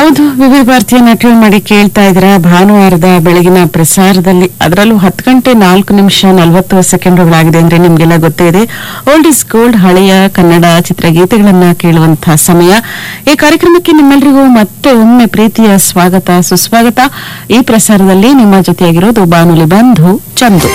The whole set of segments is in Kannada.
ಹೌದು ವಿವಿಧ ಭಾರತೀಯನ್ನ ಟ್ಯೂನ್ ಮಾಡಿ ಕೇಳ್ತಾ ಇದ್ರ ಭಾನುವಾರದ ಬೆಳಗಿನ ಪ್ರಸಾರದಲ್ಲಿ ಅದರಲ್ಲೂ ಹತ್ತು ಗಂಟೆ ನಾಲ್ಕು ನಿಮಿಷ ನಲವತ್ತು ಸೆಕೆಂಡುಗಳಾಗಿದೆ ಅಂದ್ರೆ ನಿಮ್ಗೆಲ್ಲ ಗೊತ್ತೇ ಇದೆ ಓಲ್ಡ್ ಇಸ್ ಗೋಲ್ಡ್ ಹಳೆಯ ಕನ್ನಡ ಚಿತ್ರಗೀತೆಗಳನ್ನ ಕೇಳುವಂತಹ ಸಮಯ ಈ ಕಾರ್ಯಕ್ರಮಕ್ಕೆ ನಿಮ್ಮೆಲ್ಲರಿಗೂ ಮತ್ತೆ ಒಮ್ಮೆ ಪ್ರೀತಿಯ ಸ್ವಾಗತ ಸುಸ್ವಾಗತ ಈ ಪ್ರಸಾರದಲ್ಲಿ ನಿಮ್ಮ ಜೊತೆಯಾಗಿರೋದು ಬಾನುಲಿ ಬಂಧು ಚಂದು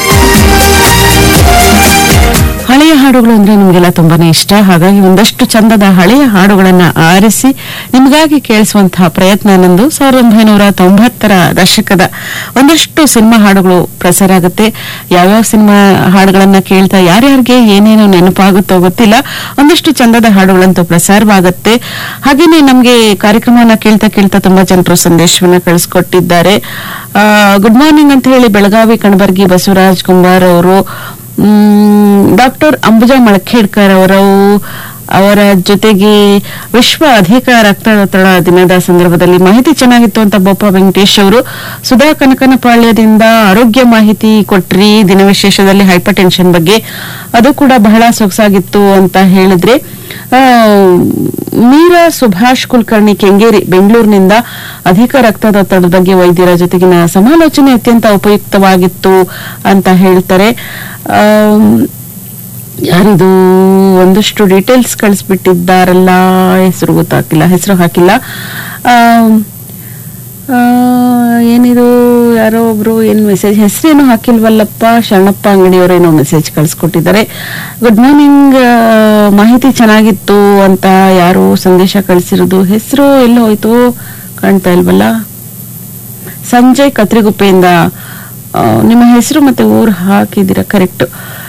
ಹಳೆಯ ಹಾಡುಗಳು ಅಂದ್ರೆ ನಿಮಗೆಲ್ಲ ತುಂಬಾನೇ ಇಷ್ಟ ಹಾಗಾಗಿ ಒಂದಷ್ಟು ಚಂದದ ಹಳೆಯ ಹಾಡುಗಳನ್ನ ಆರಿಸಿ ನಿಮಗಾಗಿ ಕೇಳಿಸುವಂತಹ ಪ್ರಯತ್ನ ನಂದು ಸಾವಿರದ ಒಂಬೈನೂರ ತೊಂಬತ್ತರ ದಶಕದ ಒಂದಷ್ಟು ಸಿನಿಮಾ ಹಾಡುಗಳು ಪ್ರಸಾರ ಆಗುತ್ತೆ ಯಾವ್ಯಾವ ಸಿನಿಮಾ ಹಾಡುಗಳನ್ನ ಕೇಳ್ತಾ ಯಾರ್ಯಾರಿಗೆ ಏನೇನು ನೆನಪಾಗುತ್ತೋ ಗೊತ್ತಿಲ್ಲ ಒಂದಷ್ಟು ಚಂದದ ಹಾಡುಗಳಂತೂ ಪ್ರಸಾರವಾಗುತ್ತೆ ಹಾಗೇನೆ ನಮ್ಗೆ ಕಾರ್ಯಕ್ರಮವನ್ನ ಕೇಳ್ತಾ ಕೇಳ್ತಾ ತುಂಬಾ ಜನರು ಸಂದೇಶವನ್ನ ಕಳಿಸ್ಕೊಟ್ಟಿದ್ದಾರೆ ಗುಡ್ ಮಾರ್ನಿಂಗ್ ಅಂತ ಹೇಳಿ ಬೆಳಗಾವಿ ಕಣಬರ್ಗಿ ಬಸವರಾಜ್ ಕುಂಬಾರ್ ಅವರು ಡಾಕ್ಟರ್ ಅಂಬುಜಾ ಮಳಖೇಡ್ಕರ್ ಅವರು ಅವರ ಜೊತೆಗೆ ವಿಶ್ವ ಅಧಿಕ ರಕ್ತದೊತ್ತಡ ದಿನದ ಸಂದರ್ಭದಲ್ಲಿ ಮಾಹಿತಿ ಚೆನ್ನಾಗಿತ್ತು ಅಂತ ಬೋಪ ವೆಂಕಟೇಶ್ ಅವರು ಸುಧಾ ಕನಕನಪಾಳ್ಯದಿಂದ ಆರೋಗ್ಯ ಮಾಹಿತಿ ಕೊಟ್ರಿ ದಿನ ವಿಶೇಷದಲ್ಲಿ ಹೈಪರ್ ಟೆನ್ಷನ್ ಬಗ್ಗೆ ಅದು ಕೂಡ ಬಹಳ ಸೊಗಸಾಗಿತ್ತು ಅಂತ ಹೇಳಿದ್ರೆ ಆ, ಮೀರಾ ಸುಭಾಷ್ ಕುಲಕರ್ಣಿ ಕೆಂಗೇರಿ ಬೆಂಗಳೂರಿನಿಂದ ಅಧಿಕ ರಕ್ತದೊತ್ತಡದ ಬಗ್ಗೆ ವೈದ್ಯರ ಜೊತೆಗಿನ ಸಮಾಲೋಚನೆ ಅತ್ಯಂತ ಉಪಯುಕ್ತವಾಗಿತ್ತು ಅಂತ ಹೇಳ್ತಾರೆ ಆಮ್, ಯಾರಿದು ಒಂದಷ್ಟು ಡೀಟೇಲ್ಸ್ ಕಳಿಸ್ಬಿಟ್ಟಿದ್ದಾರಲ್ಲ ಹೆಸರು ಗೊತ್ತಾಗಿಲ್ಲ ಹೆಸರು ಹಾಕಿಲ್ಲ ಆಮ್, ಆ, ಏನಿದು ಯಾರೋ ಒಬ್ರು ಏನ್ ಮೆಸೇಜ್ ಹೆಸರೇನು ಹಾಕಿಲ್ವಲ್ಲಪ್ಪ ಶರಣಪ್ಪ ಅಂಗಡಿಯವರು ಏನೋ ಮೆಸೇಜ್ ಕಳಿಸ್ಕೊಟ್ಟಿದ್ದಾರೆ ಗುಡ್ ಮಾರ್ನಿಂಗ್ ಮಾಹಿತಿ ಚೆನ್ನಾಗಿತ್ತು ಅಂತ ಯಾರು ಸಂದೇಶ ಕಳಿಸಿರೋದು ಹೆಸರು ಎಲ್ಲ ಹೋಯ್ತು ಕಾಣ್ತಾ ಇಲ್ವಲ್ಲ ಸಂಜಯ್ ಕತ್ರಿಗುಪ್ಪೆಯಿಂದ ಆ, ನಿಮ್ಮ ಹೆಸರು ಮತ್ತೆ ಊರು ಹಾಕಿದ್ದೀರಾ ಕರೆಕ್ಟ್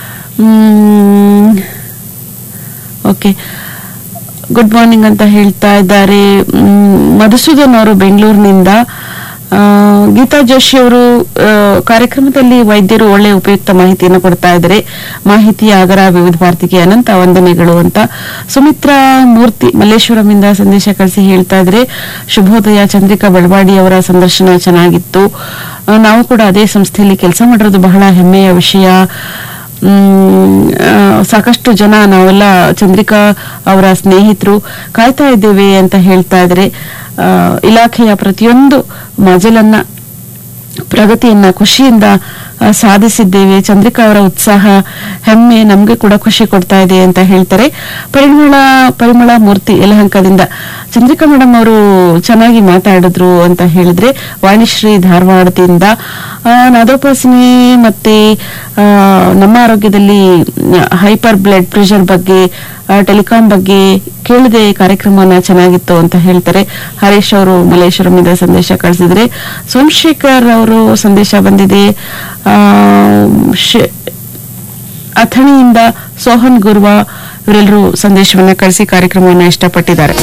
ಓಕೆ ಗುಡ್ ಮಾರ್ನಿಂಗ್ ಅಂತ ಹೇಳ್ತಾ ಇದ್ದಾರೆ ಮ್, ಮಧುಸೂದನ್ ಅವರು ಬೆಂಗಳೂರಿನಿಂದ ಆ, ಗೀತಾ ಜೋಶಿ ಅವರು ಆ, ಕಾರ್ಯಕ್ರಮದಲ್ಲಿ ವೈದ್ಯರು ಒಳ್ಳೆ ಉಪಯುಕ್ತ ಮಾಹಿತಿಯನ್ನು ಕೊಡ್ತಾ ಇದ್ದಾರೆ ಮಾಹಿತಿ ಆಗರ ವಿವಿಧ ಭಾರತಿಗೆ ಅನಂತ ವಂದನೆಗಳು ಅಂತ ಸುಮಿತ್ರಾ ಮೂರ್ತಿ ಮಲ್ಲೇಶ್ವರಮಿಂದ ಸಂದೇಶ ಕಳಿಸಿ ಹೇಳ್ತಾ ಇದ್ರೆ ಶುಭೋದಯ ಚಂದ್ರಿಕಾ ಬಡವಾಡಿ ಅವರ ಸಂದರ್ಶನ ಚೆನ್ನಾಗಿತ್ತು ಆ, ನಾವು ಕೂಡ ಅದೇ ಸಂಸ್ಥೆಯಲ್ಲಿ ಕೆಲಸ ಮಾಡಿರೋದು ಬಹಳ ಹೆಮ್ಮೆಯ ವಿಷಯ ಮ್, ಆ, ಸಾಕಷ್ಟು ಜನ ನಾವೆಲ್ಲ ಚಂದ್ರಿಕಾ ಅವರ ಸ್ನೇಹಿತರು ಕಾಯ್ತಾ ಇದ್ದೇವೆ ಅಂತ ಹೇಳ್ತಾ ಇದ್ರೆ ಆ, ಇಲಾಖೆಯ ಪ್ರತಿಯೊಂದು ಮಜಲನ್ನ ಪ್ರಗತಿಯನ್ನ ಖುಷಿಯಿಂದ ಆ, ಸಾಧಿಸಿದ್ದೇವೆ ಚಂದ್ರಿಕಾ ಅವರ ಉತ್ಸಾಹ ಹೆಮ್ಮೆ ನಮ್ಗೆ ಕೂಡ ಖುಷಿ ಕೊಡ್ತಾ ಇದೆ ಅಂತ ಹೇಳ್ತಾರೆ ಪರಿಮಳ ಪರಿಮಳ ಮೂರ್ತಿ ಯಲಹಂಕದಿಂದ ಚಂದ್ರಿಕಾ ಮೇಡಮ್ ಅವರು ಚೆನ್ನಾಗಿ ಮಾತಾಡಿದ್ರು ಅಂತ ಹೇಳಿದ್ರೆ ವಾಣಿಶ್ರೀ ಧಾರವಾಡದಿಂದ ಆ, ನಾದೋಪಾಸನೆ ಮತ್ತೆ ಆ, ನಮ್ಮ ಆರೋಗ್ಯದಲ್ಲಿ ಹೈಪರ್ ಬ್ಲಡ್ ಪ್ರೆಷರ್ ಬಗ್ಗೆ ಟೆಲಿಕಾಂ ಬಗ್ಗೆ ಕೇಳಿದೆ ಕಾರ್ಯಕ್ರಮನ ಚೆನ್ನಾಗಿತ್ತು ಅಂತ ಹೇಳ್ತಾರೆ ಹರೀಶ್ ಅವರು ಮಲ್ಲೇಶ್ವರಮಿಂದ ಸಂದೇಶ ಕಳಿಸಿದ್ರೆ ಸೋಮಶೇಖರ್ ಅವರು ಸಂದೇಶ ಬಂದಿದೆ ಆ, ಶ್- ಅಥಣಿಯಿಂದ ಸೋಹನ್ ಗುರ್ವಾ ಇವರೆಲ್ಲರೂ ಸಂದೇಶವನ್ನ ಕಳಿಸಿ ಕಾರ್ಯಕ್ರಮವನ್ನ ಇಷ್ಟಪಟ್ಟಿದ್ದಾರೆ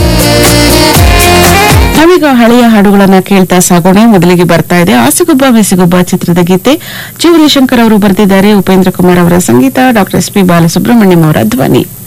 ನಾವೀಗ ಹಳೆಯ ಹಾಡುಗಳನ್ನ ಕೇಳ್ತಾ ಸಾಗೋಣ ಮೊದಲಿಗೆ ಬರ್ತಾ ಇದೆ ಆಸೆಗೊಬ್ಬ ಮೆಸಿಗೊಬ್ಬ ಚಿತ್ರದ ಗೀತೆ ಜಿ ಶಂಕರ್ ಅವರು ಬರೆದಿದ್ದಾರೆ ಉಪೇಂದ್ರ ಕುಮಾರ್ ಅವರ ಸಂಗೀತ ಡಾಕ್ಟರ್ ಎಸ್ ಪಿ ಬಾಲಸುಬ್ರಹ್ಮಣ್ಯಂ ಅವರ ಧ್ವನಿ